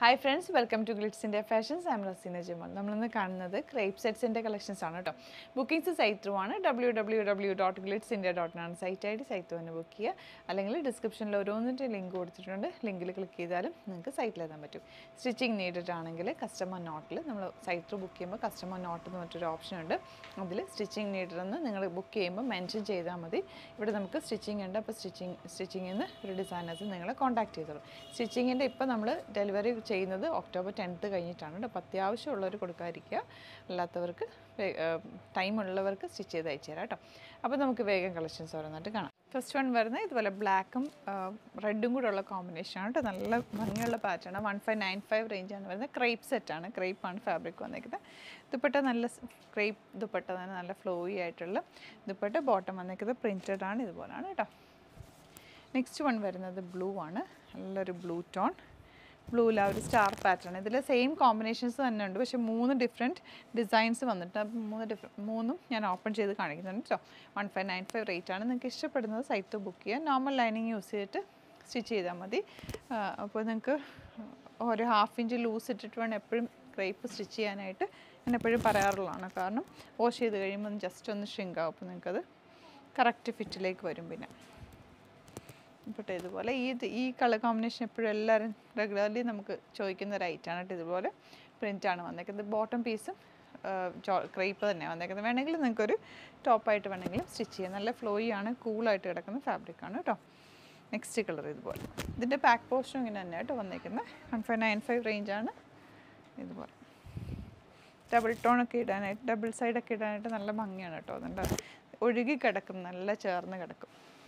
hi friends welcome to Glitz India Fashions I'm Raseena Jamal നമ്മളിന്ന് കാണുന്നത് crepe സെറ്റ്സിൻ്റെ കളക്ഷൻസ് ആണ് കേട്ടോ ബുക്കിംഗ്സ് സൈറ്റ് ത്രൂ ആണ് W W W dot Glitz India dot ആണ് സൈറ്റ് ഐ ഡി സൈറ്റ് തന്നെ ബുക്ക് ചെയ്യുക അല്ലെങ്കിൽ ഡിസ്ക്രിപ്ഷനിൽ ഓരോന്നിൻ്റെ ലിങ്ക് കൊടുത്തിട്ടുണ്ട് ലിങ്കിൽ ക്ലിക്ക് ചെയ്താലും നിങ്ങൾക്ക് സൈറ്റിലെത്താൻ പറ്റും സ്റ്റിച്ചിങ് നീഡഡ് ആണെങ്കിൽ കസ്റ്റമർ നോട്ടിൽ നമ്മൾ സൈറ്റ് ത്രൂ ബുക്ക് ചെയ്യുമ്പോൾ കസ്റ്റമർ നോട്ട് എന്ന് പറഞ്ഞൊരു ഓപ്ഷൻ ഉണ്ട് അതിൽ സ്റ്റിച്ചിങ് നീഡഡ് എന്ന് നിങ്ങൾ ബുക്ക് ചെയ്യുമ്പോൾ മെൻഷൻ ചെയ്താൽ മതി ഇവിടെ നമുക്ക് സ്റ്റിച്ചിങ് ഉണ്ട് അപ്പോൾ സ്റ്റിച്ചിങ് സ്റ്റിച്ചിങ്ങിൽ നിന്ന് ഒരു ഡിസൈനേഴ്സ് നിങ്ങളെ കോൺടാക്ട് ചെയ്തോളും സ്റ്റിച്ചിങ്ങിൻ്റെ ഇപ്പോൾ നമ്മൾ ഡെലിവറി ചെയ്യുന്നത് ഒക്ടോബർ ടെൻത്ത് കഴിഞ്ഞിട്ടാണ് കേട്ടോ അപ്പോൾ അത്യാവശ്യമുള്ളവർ കൊടുക്കാതിരിക്കുക അല്ലാത്തവർക്ക് ടൈം ഉള്ളവർക്ക് സ്റ്റിച്ച് ചെയ്ത് അയച്ചു തരാം കേട്ടോ അപ്പോൾ നമുക്ക് വേഗം കളക്ഷൻസ് ഓരോന്നായിട്ട് കാണാം ഫസ്റ്റ് വൺ വരുന്നത് ഇതുപോലെ ബ്ലാക്കും റെഡും കൂടെ ഉള്ള കോമ്പിനേഷനാണ് കേട്ടോ നല്ല ഭംഗിയുള്ള pattern one five nine five റേഞ്ചാണ് വരുന്നത് ക്രേപ്പ് സെറ്റാണ് ക്രേപ്പാണ് ഫാബ്രിക് വന്നേക്കുന്നത് ദുപ്പട്ട നല്ല ക്രേപ്പ് ദുപ്പട്ട തന്നെ നല്ല ഫ്ലോയി ആയിട്ടുള്ള ദുപ്പട്ട ബോട്ടം വന്നേക്കുന്നത് പ്രിൻറ്റഡ് ആണ് ഇതുപോലാണ് കേട്ടോ നെക്സ്റ്റ് വൺ വരുന്നത് ബ്ലൂ ആണ് നല്ലൊരു ബ്ലൂ ടോൺ ബ്ലൂവിൽ ആ ഒരു സ്റ്റാർ പാറ്റേൺ ഇതിൽ സെയിം കോമ്പിനേഷൻസ് തന്നെ ഉണ്ട് പക്ഷേ മൂന്ന് ഡിഫറെൻറ്റ് ഡിസൈൻസ് വന്നിട്ട് അപ്പോൾ മൂന്ന് ഡിഫറെൻറ്റ് മൂന്നും ഞാൻ ഓപ്പൺ ചെയ്ത് കാണിക്കുന്നുണ്ട് കേട്ടോ one five nine five rate ആണ് നിങ്ങൾക്ക് ഇഷ്ടപ്പെടുന്നത് സൈറ്റ് ബുക്ക് ചെയ്യുക നോർമൽ ലൈനിങ് യൂസ് ചെയ്തിട്ട് സ്റ്റിച്ച് ചെയ്താൽ മതി ആ, അപ്പോൾ നിങ്ങൾക്ക് ഒരു ഹാഫ് ഇഞ്ച് ലൂസ് ഇട്ടിട്ട് വേണം എപ്പോഴും ക്രേപ്പ് സ്റ്റിച്ച് ചെയ്യാനായിട്ട് ഞാൻ എപ്പോഴും പറയാറുള്ളതാണ് കാരണം വാഷ് ചെയ്ത് കഴിയുമ്പോൾ ജസ്റ്റ് ഒന്ന് ഷ്രിങ്ക് ആവും അപ്പോൾ നിങ്ങൾക്കത് കറക്റ്റ് ഫിറ്റിലേക്ക് വരും പിന്നെ ഇപ്പോട്ടെ ഇതുപോലെ ഈ ഇത് ഈ കളർ കോമ്പിനേഷൻ എപ്പോഴും എല്ലാവരും റെഗുലർലി നമുക്ക് ചോദിക്കുന്ന ഒരു ഐറ്റാണ് കേട്ടോ ഇതുപോലെ പ്രിൻ്റാണ് വന്നേക്കുന്നത് ബോട്ടം പീസും ക്രേപ്പ് തന്നെ വന്നേക്കുന്നത് വേണമെങ്കിൽ നിങ്ങൾക്കൊരു ടോപ്പായിട്ട് വേണമെങ്കിലും സ്റ്റിച്ച് ചെയ്യാം നല്ല ഫ്ലോയി ആണ് കൂളായിട്ട് കിടക്കുന്ന ഫാബ്രിക്കാണ് കേട്ടോ നെക്സ്റ്റ് കളർ ഇതുപോലെ ഇതിൻ്റെ ബാക്ക് പോർഷനും ഇങ്ങനെ തന്നെ കേട്ടോ വന്നേക്കുന്നത് വൺ ഫൈവ് നയൻ ഫൈവ് റേഞ്ചാണ് ഇതുപോലെ ഡബിൾ ടോണൊക്കെ ഇടാനായിട്ട് ഡബിൾ സൈഡൊക്കെ ഇടാനായിട്ട് നല്ല ഭംഗിയാണ് കേട്ടോ അതുകൊണ്ട് ഒഴുകി കിടക്കും നല്ല ചേർന്ന് കിടക്കും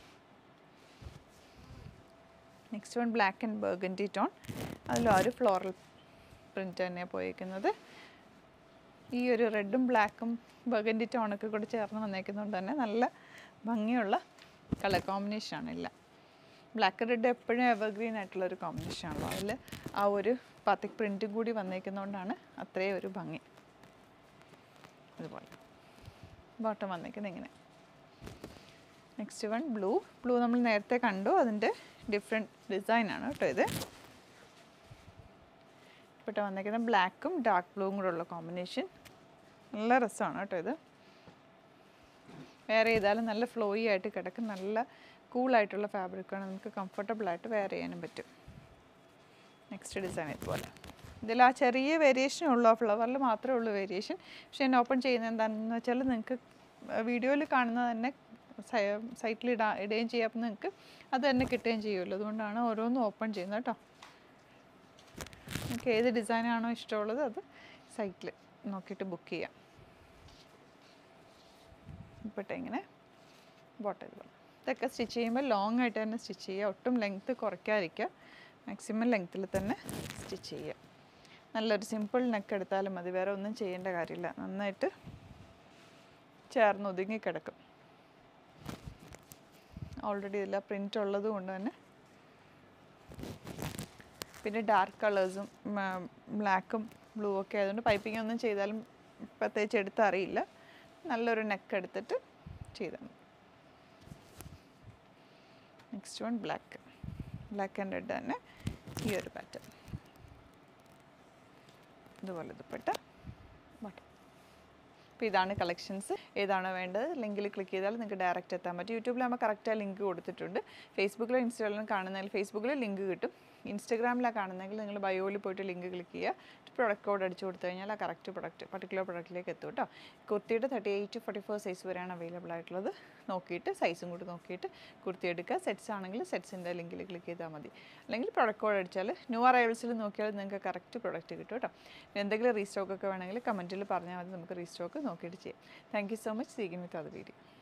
next one black and burgundy tone അതിലും ആ ഒരു ഫ്ലോറൽ പ്രിൻ്റ് തന്നെയാണ് പോയിരിക്കുന്നത് ഈ ഒരു റെഡും ബ്ലാക്കും ബർഗൻറ്റി ടോണൊക്കെ കൂടെ ചേർന്ന് വന്നേക്കുന്നതുകൊണ്ട് തന്നെ നല്ല ഭംഗിയുള്ള കളർ കോമ്പിനേഷനാണ് ഇല്ല ബ്ലാക്ക് റെഡ് എപ്പോഴും എവർഗ്രീൻ ആയിട്ടുള്ള ഒരു കോമ്പിനേഷനാണല്ലോ അതിൽ ആ ഒരു പത്തിക് പ്രിൻറ്റും കൂടി വന്നേക്കുന്നതുകൊണ്ടാണ് അത്രയും ഒരു ഭംഗി അതുപോലെ ബോട്ടം വന്നേക്കുന്നത് ഇങ്ങനെ നെക്സ്റ്റ് വൺ ബ്ലൂ ബ്ലൂ നമ്മൾ നേരത്തെ കണ്ടു അതിൻ്റെ ഡിഫറെൻറ്റ് ഡിസൈനാണ് കേട്ടോ ഇത് ഇപ്പോൾ വന്നേക്കുന്നത് ബ്ലാക്കും ഡാർക്ക് ബ്ലൂവും കൂടെ ഉള്ള കോമ്പിനേഷൻ നല്ല രസമാണ് കേട്ടോ ഇത് വെയർ ചെയ്താലും നല്ല ഫ്ലോയി ആയിട്ട് കിടക്കും നല്ല കൂളായിട്ടുള്ള ഫാബ്രിക്കാണ് നമുക്ക് കംഫർട്ടബിൾ ആയിട്ട് വെയർ ചെയ്യാനും പറ്റും നെക്സ്റ്റ് ഡിസൈൻ ഇതുപോലെ ഇതിൽ ആ ചെറിയ വേരിയേഷൻ ഉള്ളൂ ആ ഫ്ലവറിൽ മാത്രമേ ഉള്ളൂ വേരിയേഷൻ പക്ഷേ ഞാൻ ഓപ്പൺ ചെയ്യുന്നത് എന്താണെന്ന് വെച്ചാൽ നിങ്ങൾക്ക് വീഡിയോയിൽ കാണുന്നത് തന്നെ സൈറ്റിൽ ഇടാ ഇടുകയും ചെയ്യാം അപ്പം നിങ്ങൾക്ക് അത് തന്നെ കിട്ടുകയും ചെയ്യുമല്ലോ അതുകൊണ്ടാണ് ഓരോന്നും ഓപ്പൺ ചെയ്യുന്നത് കേട്ടോ നിങ്ങൾക്ക് ഏത് ഡിസൈനാണോ ഇഷ്ടമുള്ളത് അത് സൈറ്റിൽ നോക്കിയിട്ട് ബുക്ക് ചെയ്യാം ഇപ്പോട്ടെ ഇങ്ങനെ ബോട്ടം ഇതുപോലെ ഇതൊക്കെ സ്റ്റിച്ച് ചെയ്യുമ്പോൾ ലോങ് ആയിട്ട് തന്നെ സ്റ്റിച്ച് ചെയ്യുക ഒട്ടും ലെങ്ത്ത് കുറയ്ക്കാതിരിക്കുക മാക്സിമം ലെങ്ത്തിൽ തന്നെ സ്റ്റിച്ച് ചെയ്യുക നല്ലൊരു സിമ്പിൾ നെക്ക് എടുത്താലും മതി വേറെ ഒന്നും ചെയ്യേണ്ട കാര്യമില്ല നന്നായിട്ട് ചേർന്ന് ഒതുങ്ങി കിടക്കും ഓൾറെഡി ഇതിൽ പ്രിൻ്റ് ഉള്ളത് കൊണ്ട് തന്നെ പിന്നെ ഡാർക്ക് കളേഴ്സും ബ്ലാക്കും ബ്ലൂ ഒക്കെ ആയതുകൊണ്ട് പൈപ്പിംഗ് ഒന്നും ചെയ്താലും പ്രത്യേകിച്ച് എടുത്തറിയില്ല നല്ലൊരു നെക്ക് എടുത്തിട്ട് ചെയ്താൽ മതി next one black black and red തന്നെ ഈ ഒരു പാറ്റേൺ ഇതുപോലെ ദുപ്പട്ട ബട്ടൺ അപ്പോൾ ഇതാണ് കളക്ഷൻസ് ഏതാണോ വേണ്ടത് ലിങ്കിൽ ക്ലിക്ക് ചെയ്താൽ നിങ്ങൾക്ക് ഡയറക്റ്റ് എത്താൻ പറ്റും യൂട്യൂബിൽ നമ്മൾ കറക്റ്റായി ലിങ്ക് കൊടുത്തിട്ടുണ്ട് ഫേസ്ബുക്കിലോ ഇൻസ്റ്റാഗ്രാമിലും കാണുന്നതിൽ ഫേസ്ബുക്കിൽ ലിങ്ക് കിട്ടും ഇൻസ്റ്റാഗ്രാമിലാണ് കാണുന്നതെങ്കിൽ നിങ്ങൾ ബയോയിൽ പോയിട്ട് ലിങ്ക് ക്ലിക്ക് ചെയ്യുക പ്രൊഡക്റ്റ് കോഡ് അടിച്ചു കൊടുത്തു കഴിഞ്ഞാൽ ആ കറക്റ്റ് പ്രൊഡക്റ്റ് പർട്ടിക്കുലർ പ്രൊഡക്റ്റിലേക്ക് എത്തും കേട്ടോ കുർത്തിയുടെ thirty eight forty four size വരെയാണ് അവൈലബിൾ ആയിട്ടുള്ളത് നോക്കിയിട്ട് സൈസും കൂടി നോക്കിയിട്ട് കുർത്തി എടുക്കുക സെറ്റ്സ് ആണെങ്കിൽ സെറ്റ്സിൻ്റെ ലിങ്കിൽ ക്ലിക്ക് ചെയ്താൽ മതി അല്ലെങ്കിൽ പ്രൊഡക്റ്റ് കോഡ് അടിച്ചാൽ ന്യൂ അറൈവൽസിൽ നോക്കിയാൽ നിങ്ങൾക്ക് കറക്റ്റ് പ്രൊഡക്റ്റ് കിട്ടും കേട്ടോ എന്തെങ്കിലും റീസ്റ്റോക്ക് ഒക്കെ വേണമെങ്കിൽ കമൻറ്റിൽ പറഞ്ഞാൽ മതി നമുക്ക് റീസ്റ്റോക്ക് നോക്കിയിട്ട് ചെയ്യാം താങ്ക് യു സോ മച്ച് സീഗിൻ വിത്ത് അത് വീഡിയോ